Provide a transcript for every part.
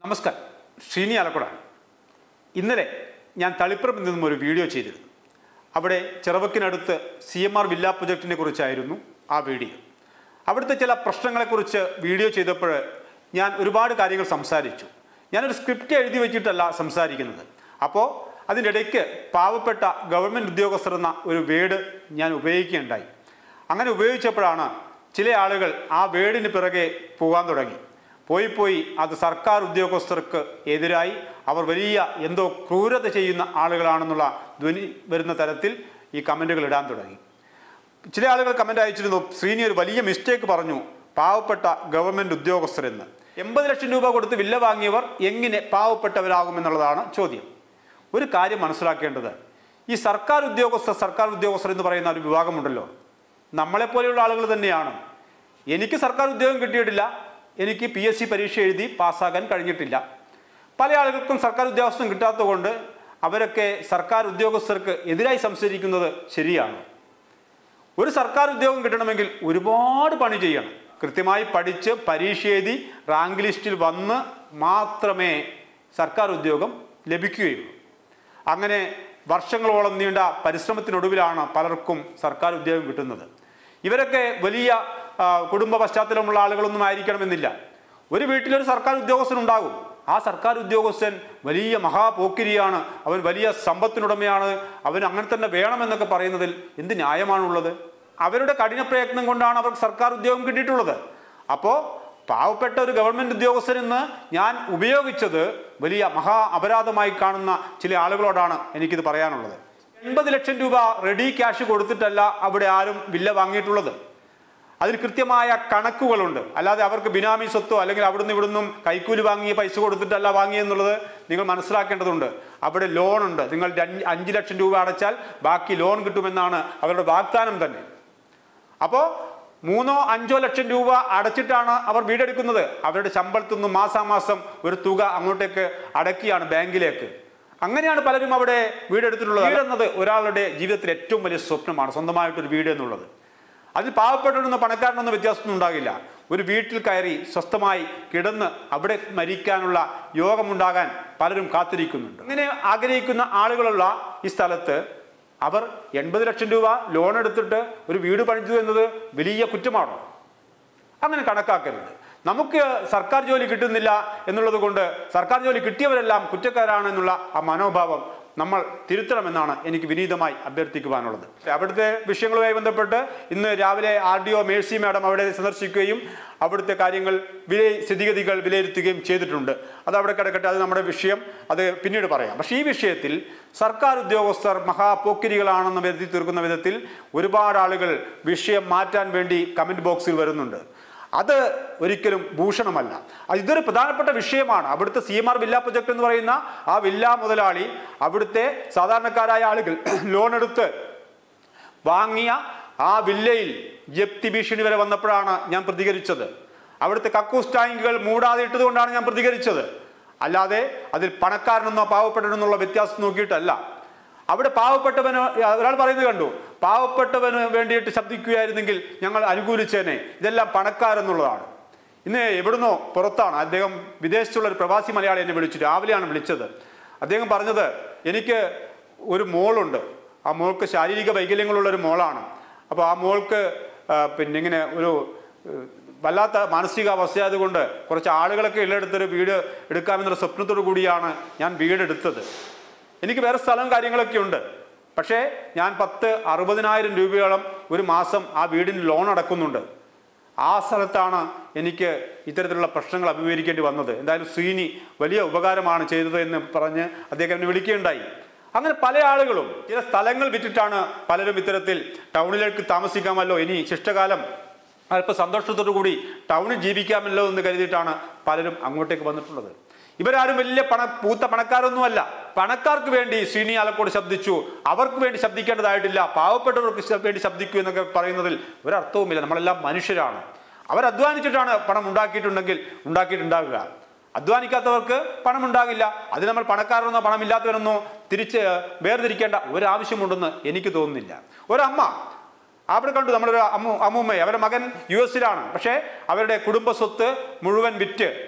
നമസ്കാരം ശ്രീനി ആലക്കുടാണ് ഇന്നലെ ഞാൻ തളിപ്പറമ്പിൽ നിന്നും ഒരു വീഡിയോ ചെയ്തിരുന്നു അവിടെ ചിറവക്കിനടുത്ത് സി എം ആർ വില്ല പ്രൊജക്റ്റിനെ കുറിച്ചായിരുന്നു ആ വീഡിയോ അവിടുത്തെ ചില പ്രശ്നങ്ങളെക്കുറിച്ച് വീഡിയോ ചെയ്തപ്പോൾ ഞാൻ ഒരുപാട് കാര്യങ്ങൾ സംസാരിച്ചു ഞാനൊരു സ്ക്രിപ്റ്റ് എഴുതി വെച്ചിട്ടല്ല സംസാരിക്കുന്നത് അപ്പോൾ അതിൻ്റെ ഇടയ്ക്ക് പാവപ്പെട്ട ഗവൺമെൻറ് ഉദ്യോഗസ്ഥർ എന്ന ഒരു വേർഡ് ഞാൻ ഉപയോഗിക്കുകയുണ്ടായി അങ്ങനെ ഉപയോഗിച്ചപ്പോഴാണ് ചില ആളുകൾ ആ വേർഡിന് പിറകെ പോകാൻ തുടങ്ങി പോയി പോയി അത് സർക്കാർ ഉദ്യോഗസ്ഥർക്ക് എതിരായി അവർ വലിയ എന്തോ ക്രൂരത ചെയ്യുന്ന ആളുകളാണെന്നുള്ള ധ്വനി വരുന്ന തരത്തിൽ ഈ കമൻറ്റുകൾ ഇടാൻ തുടങ്ങി ചില ആളുകൾ കമൻ്റ് അയച്ചിരുന്നു ശ്രീനി ഒരു വലിയ മിസ്റ്റേക്ക് പറഞ്ഞു പാവപ്പെട്ട ഗവൺമെൻറ് ഉദ്യോഗസ്ഥരെന്ന് എൺപത് ലക്ഷം രൂപ കൊടുത്ത് വില്ല വാങ്ങിയവർ എങ്ങനെ പാവപ്പെട്ടവരാകുമെന്നുള്ളതാണ് ചോദ്യം ഒരു കാര്യം മനസ്സിലാക്കേണ്ടത് ഈ സർക്കാർ ഉദ്യോഗസ്ഥർ സർക്കാർ ഉദ്യോഗസ്ഥർ എന്ന് പറയുന്ന ഒരു വിഭാഗമുണ്ടല്ലോ നമ്മളെപ്പോലെയുള്ള ആളുകൾ തന്നെയാണ് എനിക്ക് സർക്കാർ ഉദ്യോഗം കിട്ടിയിട്ടില്ല എനിക്ക് പി എസ് സി പരീക്ഷ എഴുതി പാസ്സാകാൻ കഴിഞ്ഞിട്ടില്ല പല ആളുകൾക്കും സർക്കാർ ഉദ്യോഗസ്ഥം കിട്ടാത്തതുകൊണ്ട് അവരൊക്കെ സർക്കാർ ഉദ്യോഗസ്ഥർക്ക് എതിരായി സംസാരിക്കുന്നത് ശരിയാണ് ഒരു സർക്കാർ ഉദ്യോഗം കിട്ടണമെങ്കിൽ ഒരുപാട് പണി ചെയ്യണം കൃത്യമായി പഠിച്ച് പരീക്ഷ എഴുതി റാങ്ക് ലിസ്റ്റിൽ വന്ന് മാത്രമേ സർക്കാർ ഉദ്യോഗം ലഭിക്കുകയുള്ളൂ അങ്ങനെ വർഷങ്ങളോളം നീണ്ട പരിശ്രമത്തിനൊടുവിലാണ് പലർക്കും സർക്കാർ ഉദ്യോഗം കിട്ടുന്നത് ഇവരൊക്കെ വലിയ ആ, കുടുംബ പശ്ചാത്തലമുള്ള ആളുകളൊന്നും ആയിരിക്കണമെന്നില്ല ഒരു വീട്ടിലൊരു സർക്കാർ ഉദ്യോഗസ്ഥൻ ഉണ്ടാകും ആ സർക്കാർ ഉദ്യോഗസ്ഥൻ വലിയ മഹാപോക്കിരിയാണ് അവൻ വലിയ സമ്പത്തിനുടമയാണ് അവൻ അങ്ങനെ തന്നെ വേണമെന്നൊക്കെ പറയുന്നതിൽ എന്ത് ന്യായമാണുള്ളത് അവരുടെ കഠിന പ്രയത്നം കൊണ്ടാണ് അവർക്ക് സർക്കാർ ഉദ്യോഗം കിട്ടിയിട്ടുള്ളത് അപ്പോൾ പാവപ്പെട്ട ഒരു ഗവൺമെന്റ് ഉദ്യോഗസ്ഥൻ എന്ന് ഞാൻ ഉപയോഗിച്ചത് വലിയ മഹാ അപരാധമായി കാണുന്ന ചില ആളുകളോടാണ് എനിക്കിത് പറയാനുള്ളത് എൺപത് ലക്ഷം രൂപ റെഡി ക്യാഷ് കൊടുത്തിട്ടല്ല അവിടെ ആരും വില്ല വാങ്ങിയിട്ടുള്ളത് അതിന് കൃത്യമായ കണക്കുകളുണ്ട് അല്ലാതെ അവർക്ക് ബിനാമി സ്വത്തോ അല്ലെങ്കിൽ അവിടുന്ന് ഇവിടുന്നും കൈക്കൂലി വാങ്ങിയ പൈസ കൊടുത്തിട്ടല്ല വാങ്ങിയെന്നുള്ളത് നിങ്ങൾ മനസ്സിലാക്കേണ്ടതുണ്ട് അവിടെ ലോൺ ഉണ്ട് നിങ്ങൾ രണ്ട് അഞ്ച് ലക്ഷം രൂപ അടച്ചാൽ ബാക്കി ലോൺ കിട്ടുമെന്നാണ് അവരുടെ വാഗ്ദാനം തന്നെ അപ്പോൾ മൂന്നോ അഞ്ചോ ലക്ഷം രൂപ അടച്ചിട്ടാണ് അവർ വീടെടുക്കുന്നത് അവരുടെ ശമ്പളത്തിൽ നിന്നും മാസാമാസം ഒരു തുക അങ്ങോട്ടേക്ക് അടക്കിയാണ് ബാങ്കിലേക്ക് അങ്ങനെയാണ് പലരും അവിടെ വീടെടുത്തിട്ടുള്ളത് വീടെന്നത് ഒരാളുടെ ജീവിതത്തിൽ ഏറ്റവും വലിയ സ്വപ്നമാണ് സ്വന്തമായിട്ടൊരു വീട് എന്നുള്ളത് അതിൽ പാവപ്പെട്ടവരൊന്നും പണക്കാരനൊന്നും വ്യത്യാസമൊന്നും ഉണ്ടാകില്ല ഒരു വീട്ടിൽ കയറി സ്വസ്ഥമായി കിടന്ന് അവിടെ മരിക്കാനുള്ള യോഗമുണ്ടാകാൻ പലരും കാത്തിരിക്കുന്നുണ്ട് അങ്ങനെ ആഗ്രഹിക്കുന്ന ആളുകളുള്ള ഈ സ്ഥലത്ത് അവർ എൺപത് ലക്ഷം രൂപ ലോൺ എടുത്തിട്ട് ഒരു വീട് പണിതു എന്നത് വലിയ കുറ്റമാണോ അങ്ങനെ കണക്കാക്കരുത് നമുക്ക് സർക്കാർ ജോലി കിട്ടുന്നില്ല എന്നുള്ളത് കൊണ്ട് സർക്കാർ ജോലി കിട്ടിയവരെല്ലാം കുറ്റക്കാരാണ് എന്നുള്ള ആ മനോഭാവം നമ്മൾ തിരുത്തണമെന്നാണ് എനിക്ക് വിനീതമായി അഭ്യർത്ഥിക്കുവാനുള്ളത് അവിടുത്തെ വിഷയങ്ങളുമായി ബന്ധപ്പെട്ട് ഇന്ന് രാവിലെ R D O Mercy madam അവിടെ സന്ദർശിക്കുകയും അവിടുത്തെ കാര്യങ്ങൾ വില സ്ഥിതിഗതികൾ വിലയിരുത്തുകയും ചെയ്തിട്ടുണ്ട് അത് അവിടെ കിടക്കട്ടെ അത് നമ്മുടെ വിഷയം അത് പിന്നീട് പറയാം പക്ഷേ ഈ വിഷയത്തിൽ സർക്കാർ ഉദ്യോഗസ്ഥർ മഹാപോക്കിരികളാണെന്ന് വരുത്തി തീർക്കുന്ന വിധത്തിൽ ഒരുപാട് ആളുകൾ വിഷയം മാറ്റാൻ വേണ്ടി കമൻറ്റ് ബോക്സിൽ വരുന്നുണ്ട് അത് ഒരിക്കലും ഭൂഷണമല്ല അത് ഇതൊരു പ്രധാനപ്പെട്ട വിഷയമാണ് അവിടുത്തെ C M R villa project എന്ന് പറയുന്ന ആ വില്ല മുതലാളി അവിടുത്തെ സാധാരണക്കാരായ ആളുകൾ ലോൺ എടുത്ത് വാങ്ങിയ ആ വില്ലയിൽ ജപ്തി ഭീഷണി വരെ വന്നപ്പോഴാണ് ഞാൻ പ്രതികരിച്ചത് അവിടുത്തെ കക്കൂസ് ടാങ്കുകൾ മൂടാതെ ഇട്ടതുകൊണ്ടാണ് ഞാൻ പ്രതികരിച്ചത് അല്ലാതെ അതിൽ പണക്കാരനെന്നോ പാവപ്പെട്ടവനെന്നുള്ള വ്യത്യാസം നോക്കിയിട്ടല്ല അവിടെ പാവപ്പെട്ടവന് ഒരാൾ പറയുന്നത് കണ്ടു പാവപ്പെട്ടവന് വേണ്ടിയിട്ട് ശബ്ദിക്കുകയായിരുന്നെങ്കിൽ ഞങ്ങൾ അനുകൂലിച്ചേനെ ഇതെല്ലാം പണക്കാരെന്നുള്ളതാണ് ഇന്ന് എവിടുന്നോ പുറത്താണ് അദ്ദേഹം വിദേശത്തുള്ള ഒരു പ്രവാസി മലയാളി എന്നെ വിളിച്ചു രാവിലെയാണ് വിളിച്ചത് അദ്ദേഹം പറഞ്ഞത് എനിക്ക് ഒരു മോളുണ്ട് ആ മോൾക്ക് ശാരീരിക വൈകല്യങ്ങളുള്ള ഒരു മോളാണ് അപ്പോൾ ആ മോൾക്ക് ആ, പിന്നെ ഇങ്ങനെ ഒരു ഏഹ്, വല്ലാത്ത മാനസികാവസ്ഥയായതുകൊണ്ട് കുറച്ച് ആളുകളൊക്കെ ഉള്ളിടത്തൊരു വീട് എടുക്കാമെന്നുള്ള സ്വപ്നത്തോടു കൂടിയാണ് ഞാൻ വീടെടുത്തത് എനിക്ക് വേറെ സ്ഥലം കാര്യങ്ങളൊക്കെ ഉണ്ട് പക്ഷേ ഞാൻ പത്ത് അറുപതിനായിരം രൂപയോളം ഒരു മാസം ആ വീടിന് ലോൺ അടക്കുന്നുണ്ട് ആ സ്ഥലത്താണ് എനിക്ക് ഇത്തരത്തിലുള്ള പ്രശ്നങ്ങൾ അഭിമുഖീകരിക്കേണ്ടി വന്നത് എന്തായാലും ശ്രീനി വലിയ ഉപകാരമാണ് ചെയ്തത് എന്ന് പറഞ്ഞ് അദ്ദേഹം എന്നെ വിളിക്കുകയുണ്ടായി അങ്ങനെ പല ആളുകളും ചില സ്ഥലങ്ങൾ വിറ്റിട്ടാണ് പലരും ഇത്തരത്തിൽ ടൗണിലേക്ക് താമസിക്കാമല്ലോ ഇനി ശിഷ്ടകാലം അല്പ സന്തോഷത്തോടു കൂടി ടൗണിൽ ജീവിക്കാമല്ലോ എന്ന് കരുതിയിട്ടാണ് പലരും അങ്ങോട്ടേക്ക് വന്നിട്ടുള്ളത് ഇവരാരും വലിയ പണ പൂത്ത പണക്കാരൊന്നുമല്ല പണക്കാർക്ക് വേണ്ടി ശ്രീനി ആലക്കോട് ശബ്ദിച്ചു അവർക്ക് വേണ്ടി ശബ്ദിക്കേണ്ടതായിട്ടില്ല പാവപ്പെട്ടവർക്ക് ശ- വേണ്ടി ശബ്ദിക്കൂ എന്നൊക്കെ പറയുന്നതിൽ ഒരർത്ഥവുമില്ല നമ്മളെല്ലാം മനുഷ്യരാണ് അവർ അധ്വാനിച്ചിട്ടാണ് പണം ഉണ്ടാക്കിയിട്ടുണ്ടെങ്കിൽ ഉണ്ടാക്കിയിട്ടുണ്ടാകുക അധ്വാനിക്കാത്തവർക്ക് പണം ഉണ്ടാകില്ല അത് നമ്മൾ പണക്കാരെന്നോ പണമില്ലാത്തവരെന്നോ തിരിച്ച് വേർതിരിക്കേണ്ട ഒരാവശ്യമുണ്ടെന്ന് എനിക്ക് തോന്നുന്നില്ല ഒരമ്മ അവിടെ കണ്ടു നമ്മളൊരു അമ്മു അമ്മൂമ്മയെ അവരുടെ മകൻ യു എസിലാണ് പക്ഷേ അവരുടെ കുടുംബ സ്വത്ത് മുഴുവൻ വിറ്റ്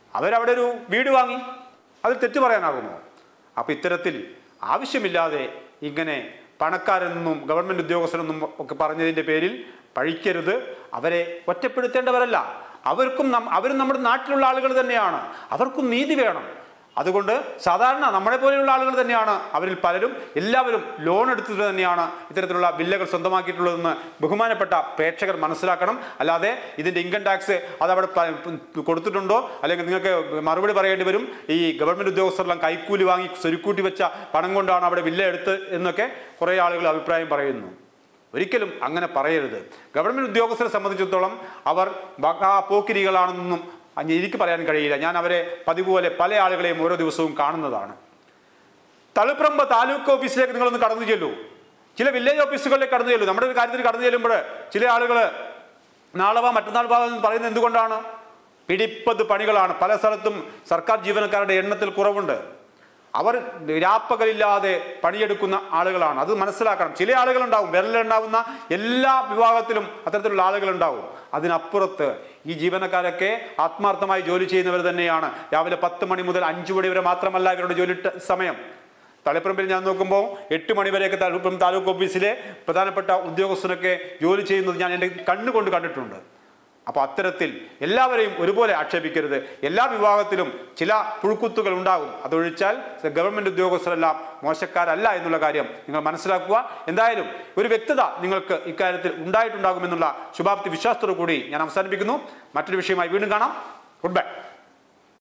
അവരവിടെ ഒരു വീട് വാങ്ങി അതിൽ തെറ്റ് പറയാനാകുമോ അപ്പോൾ ഇത്തരത്തിൽ ആവശ്യമില്ലാതെ ഇങ്ങനെ പണക്കാരിൽ നിന്നും ഗവൺമെൻറ് ഉദ്യോഗസ്ഥരിൽ നിന്നും ഒക്കെ പറഞ്ഞതിൻ്റെ പേരിൽ പഴിക്കരുത് അവരെ ഒറ്റപ്പെടുത്തേണ്ടവരല്ല അവർക്കും നം അവരും നമ്മുടെ നാട്ടിലുള്ള ആളുകൾ തന്നെയാണ് അവർക്കും നീതി വേണം അതുകൊണ്ട് സാധാരണ നമ്മളെ പോലെയുള്ള ആളുകൾ തന്നെയാണ് അവരിൽ പലരും എല്ലാവരും ലോൺ എടുത്തിട്ട് തന്നെയാണ് ഇത്തരത്തിലുള്ള വില്ലകൾ സ്വന്തമാക്കിയിട്ടുള്ളതെന്ന് ബഹുമാനപ്പെട്ട പ്രേക്ഷകർ മനസ്സിലാക്കണം അല്ലാതെ ഇതിൻ്റെ ഇൻകം ടാക്സ് അത് അവിടെ പ- കൊടുത്തിട്ടുണ്ടോ അല്ലെങ്കിൽ നിങ്ങൾക്ക് മറുപടി പറയേണ്ടി വരും ഈ ഗവൺമെൻറ് ഉദ്യോഗസ്ഥരെല്ലാം കൈക്കൂലി വാങ്ങി സ്വരുക്കൂട്ടി വെച്ച പണം കൊണ്ടാണ് അവിടെ വില്ല എടുത്ത് എന്നൊക്കെ കുറേ ആളുകൾ അഭിപ്രായം പറയുന്നു ഒരിക്കലും അങ്ങനെ പറയരുത് ഗവൺമെൻറ് ഉദ്യോഗസ്ഥരെ സംബന്ധിച്ചിടത്തോളം അവർ മഹാ പോക്കിരികളാണെന്നൊന്നും അഞ്ഞ് എനിക്ക് പറയാൻ കഴിയില്ല ഞാൻ അവരെ പതിവ് പോലെ പല ആളുകളെയും ഓരോ ദിവസവും കാണുന്നതാണ് തളിപ്പറമ്പ് താലൂക്ക് ഓഫീസിലേക്ക് നിങ്ങളൊന്ന് കടന്നു ചെല്ലൂ ചില വില്ലേജ് ഓഫീസുകളിലേക്ക് കടന്നു ചെല്ലൂ നമ്മുടെ ഒരു കാര്യത്തിൽ കടന്നു ചെല്ലുമ്പോൾ ചില ആളുകൾ നാളെ വാ മറ്റന്നാൾ വാ എന്ന് പറയുന്നത് എന്തുകൊണ്ടാണ് പിടിപ്പത് പണികളാണ് പല സ്ഥലത്തും സർക്കാർ ജീവനക്കാരുടെ എണ്ണത്തിൽ കുറവുണ്ട് അവർ രാപ്പകലില്ലാതെ പണിയെടുക്കുന്ന ആളുകളാണ് അത് മനസ്സിലാക്കണം ചില ആളുകളുണ്ടാവും വിരലുണ്ടാവുന്ന എല്ലാ വിഭാഗത്തിലും അത്തരത്തിലുള്ള ആളുകളുണ്ടാവും അതിനപ്പുറത്ത് ഈ ജീവനക്കാരൊക്കെ ആത്മാർത്ഥമായി ജോലി ചെയ്യുന്നവർ തന്നെയാണ് രാവിലെ പത്ത് മണി മുതൽ അഞ്ചു മണി വരെ മാത്രമല്ല ഇവരുടെ ജോലി ട്ട- സമയം തളിപ്പറമ്പിൽ ഞാൻ നോക്കുമ്പോൾ എട്ട് മണി വരെയൊക്കെ തളിപ്പറമ്പ് താലൂക്ക് ഓഫീസിലെ പ്രധാനപ്പെട്ട ഉദ്യോഗസ്ഥനൊക്കെ ജോലി ചെയ്യുന്നത് ഞാൻ എൻ്റെ കണ്ണുകൊണ്ട് കണ്ടിട്ടുണ്ട് അപ്പോൾ അത്തരത്തിൽ എല്ലാവരെയും ഒരുപോലെ ആക്ഷേപിക്കരുത് എല്ലാ വിഭാഗത്തിലും ചില പുഴുക്കുത്തുകൾ ഉണ്ടാകും അതൊഴിച്ചാൽ ഗവൺമെൻറ് ഉദ്യോഗസ്ഥരെല്ലാം മോശക്കാരല്ല എന്നുള്ള കാര്യം നിങ്ങൾ മനസ്സിലാക്കുക എന്തായാലും ഒരു വ്യക്തത നിങ്ങൾക്ക് ഇക്കാര്യത്തിൽ ഉണ്ടായിട്ടുണ്ടാകുമെന്നുള്ള ശുഭാപ്തി വിശ്വാസത്തോടു കൂടി ഞാൻ അവസാനിപ്പിക്കുന്നു മറ്റൊരു വിഷയമായി വീണ്ടും കാണാം ഗുഡ് ബൈ